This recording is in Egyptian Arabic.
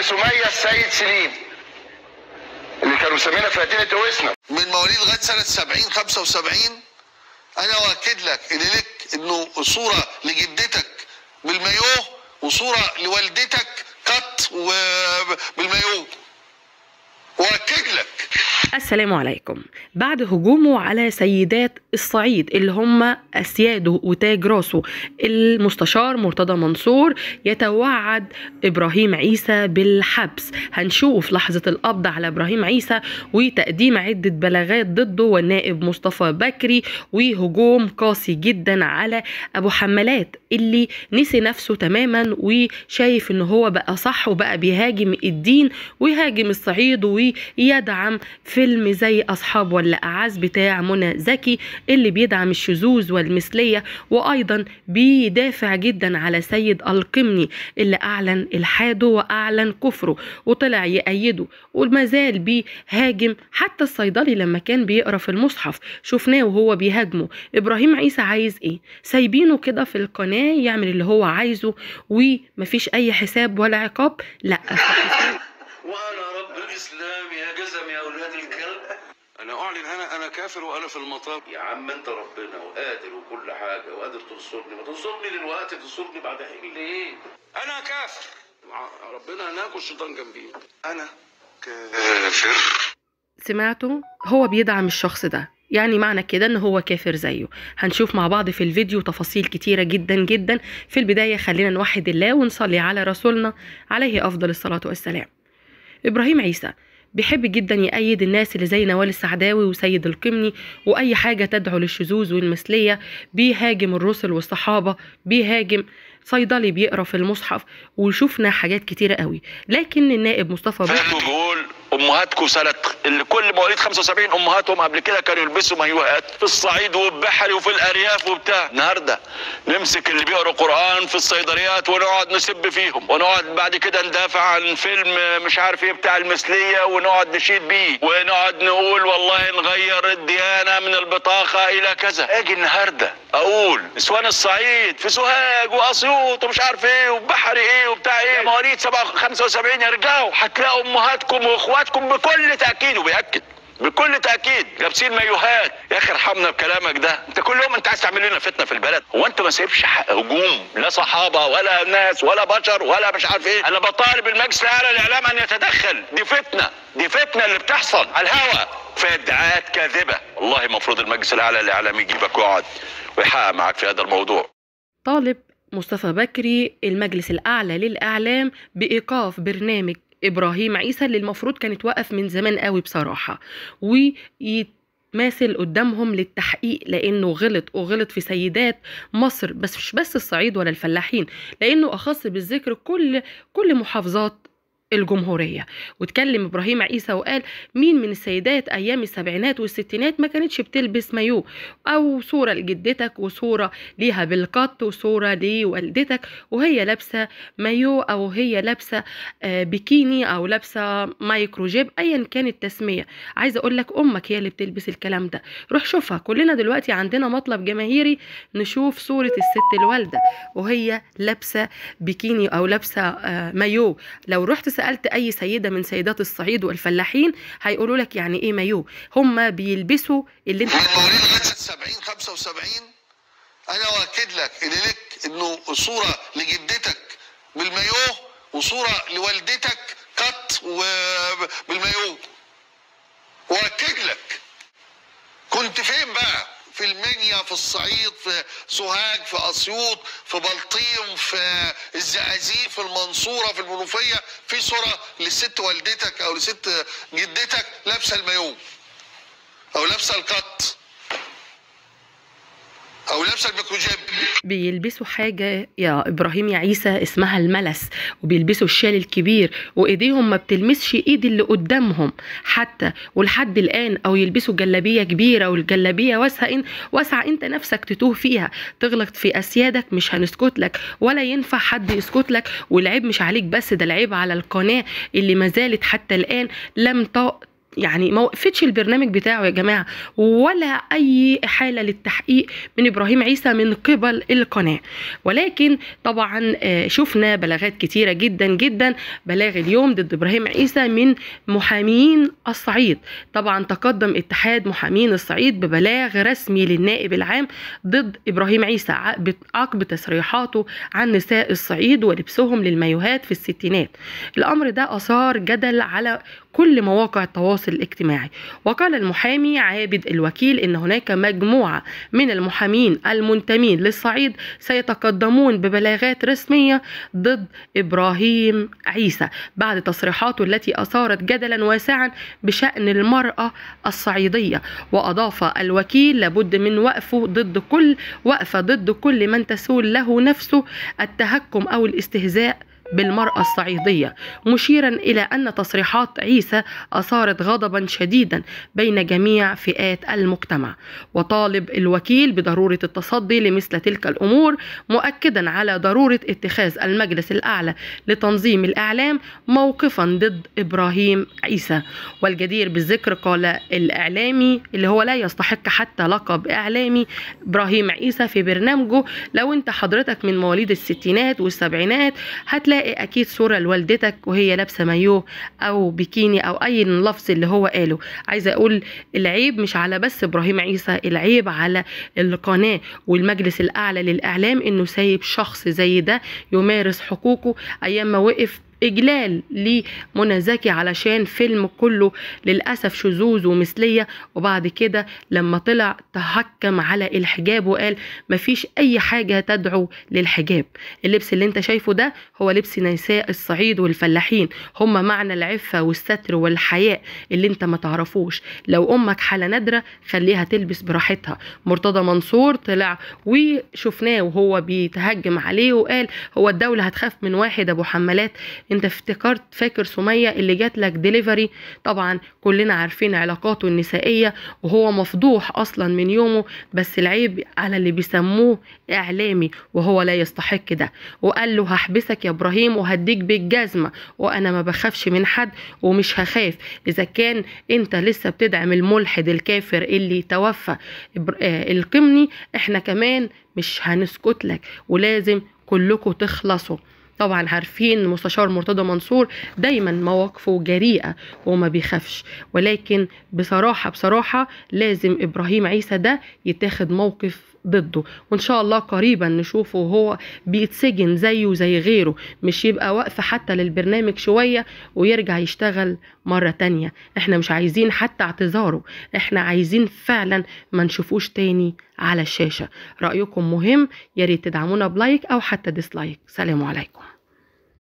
سميه السيد سليم اللي كانوا مسمينها فاتنه اوسنا من مواليد لغايه سنه 70 75 انا واكد لك ان لك انه صوره لجدتك بالمايوه وصوره لوالدتك قط وبالمايوه واكد لك السلام عليكم بعد هجومه على سيدات الصعيد اللي هم أسياده وتاج راسه المستشار مرتضى منصور يتوعد إبراهيم عيسى بالحبس هنشوف لحظة القبض على إبراهيم عيسى وتقديم عدة بلاغات ضده والنائب مصطفى بكري وهجوم قاسي جدا على أبو حمالات اللي نسي نفسه تماما وشايف إن هو بقى صح وبقى بيهاجم الدين ويهاجم الصعيد ويدعم فيلم زي أصحاب ولا أعز بتاع منى زكي اللي بيدعم الشذوذ والمثلية وأيضا بيدافع جدا على سيد القمني اللي أعلن إلحاده وأعلن كفره وطلع يأيده وما زال بيهاجم حتى الصيدلي لما كان بيقرا في المصحف شفناه وهو بيهاجمه إبراهيم عيسى عايز إيه سايبينه كده في القناة يعمل اللي هو عايزه ومفيش أي حساب ولا عقاب لا وانا رب الاسلام يا جزم يا اولاد الكلب انا اعلن انا انا كافر وانا في المطار يا عم انت ربنا وقادر وكل حاجه وقادر تنصرني ما تنصرني دلوقتي تنصرني بعد حين ليه انا كافر مع- ربنا هناك والشيطان جنبي انا كافر سمعتوا هو بيدعم الشخص ده يعني معنى كده ان هو كافر زيه هنشوف مع بعض في الفيديو تفاصيل كتيرة جدا جدا في البداية خلينا نوحد الله ونصلي على رسولنا عليه افضل الصلاة والسلام ابراهيم عيسى بيحب جدا يأيد الناس اللي زي نوال السعداوي وسيد القمني وأي حاجة تدعو للشذوذ والمثلية بيهاجم الرسل والصحابة بيهاجم صيدلي بيقرا في المصحف وشفنا حاجات كتيرة قوي لكن النائب مصطفى بكري فاتوا بيقول امهاتكم سنه اللي كل مواليد 75 امهاتهم قبل كده كانوا يلبسوا مايوهات في الصعيد والبحري وفي الارياف وبتاع النهارده نمسك اللي بيقروا قران في الصيدليات ونقعد نسب فيهم ونقعد بعد كده ندافع عن فيلم مش عارف ايه بتاع المثليه ونقعد نشيد بيه ونقعد نقول والله نغير الديانه من البطاقه الى كذا اجي النهارده اقول نسوان الصعيد في سوهاج واسيوط ومش عارف ايه وبحري ايه وبتاع ايه مواليد 75 يرجعوا هتلاقوا امهاتكم واخواتكم بكل تاكيد وبياكد بكل تاكيد لابسين مايوهات يا اخي ارحمنا بكلامك ده انت كل يوم انت عايز تعمل لنا فتنه في البلد هو انت ما سايبش حق هجوم لا صحابه ولا ناس ولا بشر ولا مش عارف ايه انا بطالب المجلس الاعلى للاعلام ان يتدخل دي فتنه دي فتنه اللي بتحصل على الهوا في ادعاءات كاذبه والله المفروض المجلس الاعلى للاعلام يجيبك ويقعد ويحقق معاك في هذا الموضوع طالب مصطفى بكري المجلس الأعلى للإعلام بإيقاف برنامج إبراهيم عيسى اللي المفروض كانت وقف من زمان قوي بصراحة ويتماثل قدامهم للتحقيق لأنه غلط وغلط في سيدات مصر بس مش بس الصعيد ولا الفلاحين لأنه أخص بالذكر كل كل محافظات الجمهورية واتكلم إبراهيم عيسى وقال مين من السيدات أيام السبعينات والستينات ما كانتش بتلبس مايو أو صورة لجدتك وصورة ليها بالقط وصورة لوالدتك وهي لابسة مايو أو هي لابسة آه، بيكيني أو لابسة مايكرو جيب أيا كانت التسمية عايزة أقول لك أمك هي اللي بتلبس الكلام ده روح شوفها كلنا دلوقتي عندنا مطلب جماهيري نشوف صورة الست الوالدة وهي لابسة بيكيني أو لابسة آه، مايو لو رحت سألت أي سيدة من سيدات الصعيد والفلاحين هيقولوا لك يعني إيه مايو هم بيلبسوا اللي انت من مواليد لغايه 70 75 انا واكد لك ان لك انه صوره لجدتك بالمايوه وصوره لوالدتك قط وبالمايوه واكد لك كنت فين بقى في المنيا في الصعيد في سوهاج في اسيوط في بلطيم في الزقازيق في المنصوره في المنوفيه في صوره لست والدتك او لست جدتك لابسه المايوه او لابسه القط او لابسه الميكروجيب بيلبسوا حاجة يا إبراهيم يا عيسى اسمها الملس وبيلبسوا الشال الكبير وإيديهم ما بتلمسش إيد اللي قدامهم حتى ولحد الآن أو يلبسوا جلابية كبيرة والجلابية واسعة إن واسعة أنت نفسك تتوه فيها تغلط في أسيادك مش هنسكت لك ولا ينفع حد يسكت لك والعيب مش عليك بس ده العيب على القناة اللي ما زالت حتى الآن لم ت... يعني ما وقفتش البرنامج بتاعه يا جماعه ولا اي حاله للتحقيق من ابراهيم عيسى من قبل القناه ولكن طبعا آه، شفنا بلاغات كتيره جدا جدا بلاغ اليوم ضد ابراهيم عيسى من محامين الصعيد طبعا تقدم اتحاد محامين الصعيد ببلاغ رسمي للنائب العام ضد ابراهيم عيسى عقب عقب تصريحاته عن نساء الصعيد ولبسهم للمايوهات في الستينات الامر ده اثار جدل على كل مواقع التواصل الاجتماعي وقال المحامي عابد الوكيل ان هناك مجموعه من المحامين المنتمين للصعيد سيتقدمون ببلاغات رسميه ضد ابراهيم عيسى بعد تصريحاته التي اثارت جدلا واسعا بشان المراه الصعيديه واضاف الوكيل لابد من وقفه ضد كل وقفه ضد كل من تسول له نفسه التهكم او الاستهزاء بالمرأة الصعيدية مشيرا إلى أن تصريحات عيسى أثارت غضبا شديدا بين جميع فئات المجتمع وطالب الوكيل بضرورة التصدي لمثل تلك الأمور مؤكدا على ضرورة اتخاذ المجلس الأعلى لتنظيم الإعلام موقفا ضد إبراهيم عيسى والجدير بالذكر قال الإعلامي اللي هو لا يستحق حتى لقب إعلامي إبراهيم عيسى في برنامجه لو أنت حضرتك من مواليد الستينات والسبعينات هتلاقي اكيد صوره لوالدتك وهي لابسه مايوه او بيكيني او اي لفظ اللي هو قاله عايزه اقول العيب مش على بس ابراهيم عيسى العيب على القناه والمجلس الاعلى للاعلام انه سايب شخص زي ده يمارس حقوقه ايام ما وقف اجلال لمنى زكي علشان فيلم كله للاسف شذوذ ومثليه وبعد كده لما طلع تحكم على الحجاب وقال مفيش اي حاجه تدعو للحجاب اللبس اللي انت شايفه ده هو لبس نساء الصعيد والفلاحين هم معنى العفه والستر والحياء اللي انت ما تعرفوش لو امك حاله نادره خليها تلبس براحتها مرتضى منصور طلع وشفناه وهو بيتهجم عليه وقال هو الدوله هتخاف من واحد ابو حمالات انت افتكرت فاكر سمية اللي جات لك ديليفري طبعا كلنا عارفين علاقاته النسائية وهو مفضوح اصلا من يومه بس العيب على اللي بيسموه اعلامي وهو لا يستحق ده وقال له هحبسك يا ابراهيم وهديك بالجزمة وانا ما بخافش من حد ومش هخاف اذا كان انت لسه بتدعم الملحد الكافر اللي توفى إبر- آه، القمني احنا كمان مش هنسكت لك ولازم كلكم تخلصوا طبعا عارفين مستشار مرتضى منصور دايما مواقفه جريئة وما بيخافش ولكن بصراحة بصراحة لازم إبراهيم عيسى ده يتاخد موقف ضده وإن شاء الله قريبا نشوفه وهو بيتسجن زيه زي غيره مش يبقى واقف حتى للبرنامج شوية ويرجع يشتغل مرة تانية احنا مش عايزين حتى اعتذاره احنا عايزين فعلا ما نشوفوش تاني على الشاشة رأيكم مهم يا ريت تدعمونا بلايك أو حتى ديسلايك سلام عليكم